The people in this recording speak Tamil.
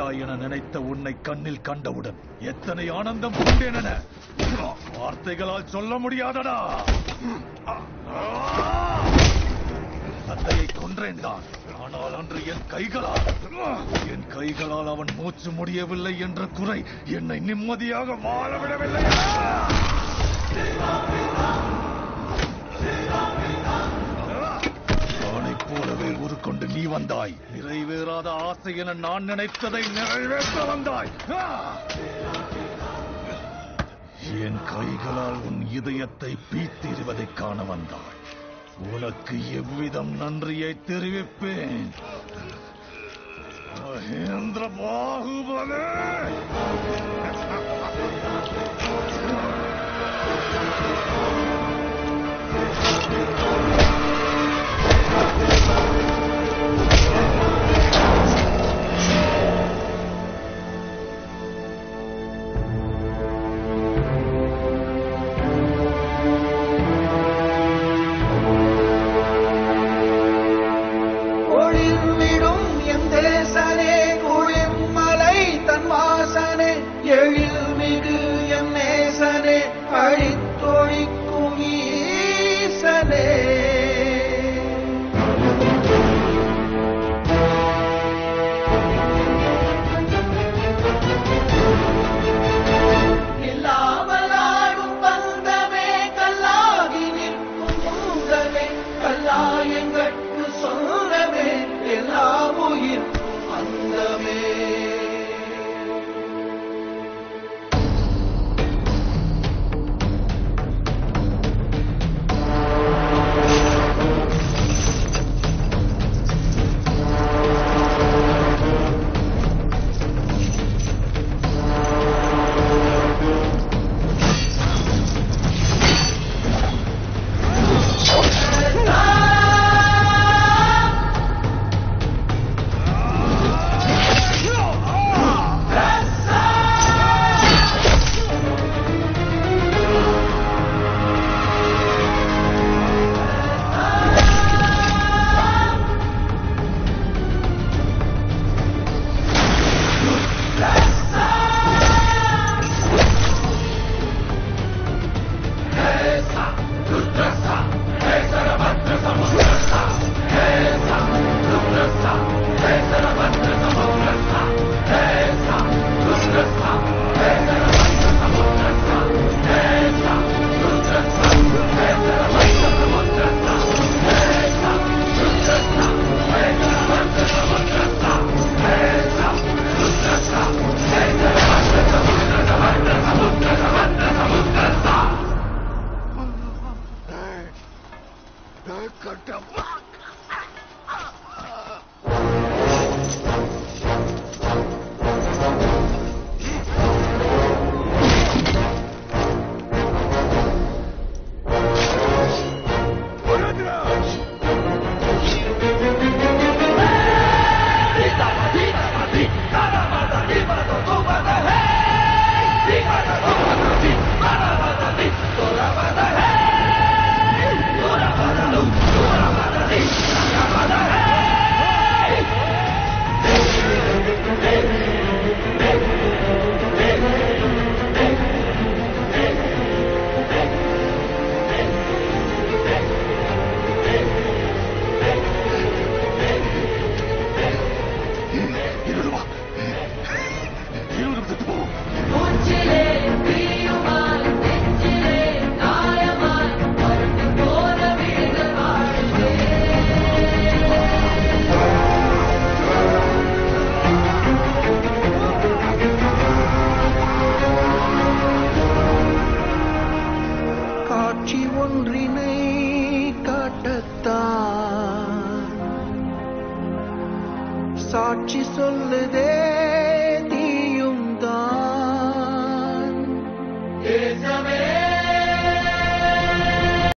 விட்டாய் என நினைத்த உன்னை கண்ணில் கண்டவுடன் எத்தனை ஆனந்தம் கொண்டேன் என வார்த்தைகளால் சொல்ல முடியாதடா தந்தையை கொன்றேன் தான் ஆனால் அன்று என் கைகளால் என் கைகளால் அவன் மூச்சு முடியவில்லை என்ற குறை என்னை நிம்மதியாக வாழ விடவில்லை அவனைப் போலவே உருக்கொண்டு நீ வந்தாய் நிறைவேறாத ஆசை என நான் நினைத்ததை நிறைவேற்ற வந்தாய் ஆ! என் கைகளால் உன் இதயத்தை பீத்திடுவதைக் காண வந்தாய் உனக்கு எவ்விதம் நன்றியை தெரிவிப்பேன் மகேந்திர பாகுபலே ஒளிர்விடும் என் தேசனே குளிர்மலை தன் வாசனே எழில் மிகு என் நேசனே அழித்தொழிக்கும் ஈசனே இல்லாமலாடும் பந்தமே கல்லாகி நிற்கும் பூதமே கல்லாயங்கட்கு சொந்தமே எல்லா உயிர்க்கும் அந்தமே மூச்சிலே தீயுமாய் நெஞ்சிலே காயமாய் மறுத்து போன விழுந்த வாழ்வே காட்சி ஒன்றினை காட்டத்தான் சாட்சி சொல்லுதே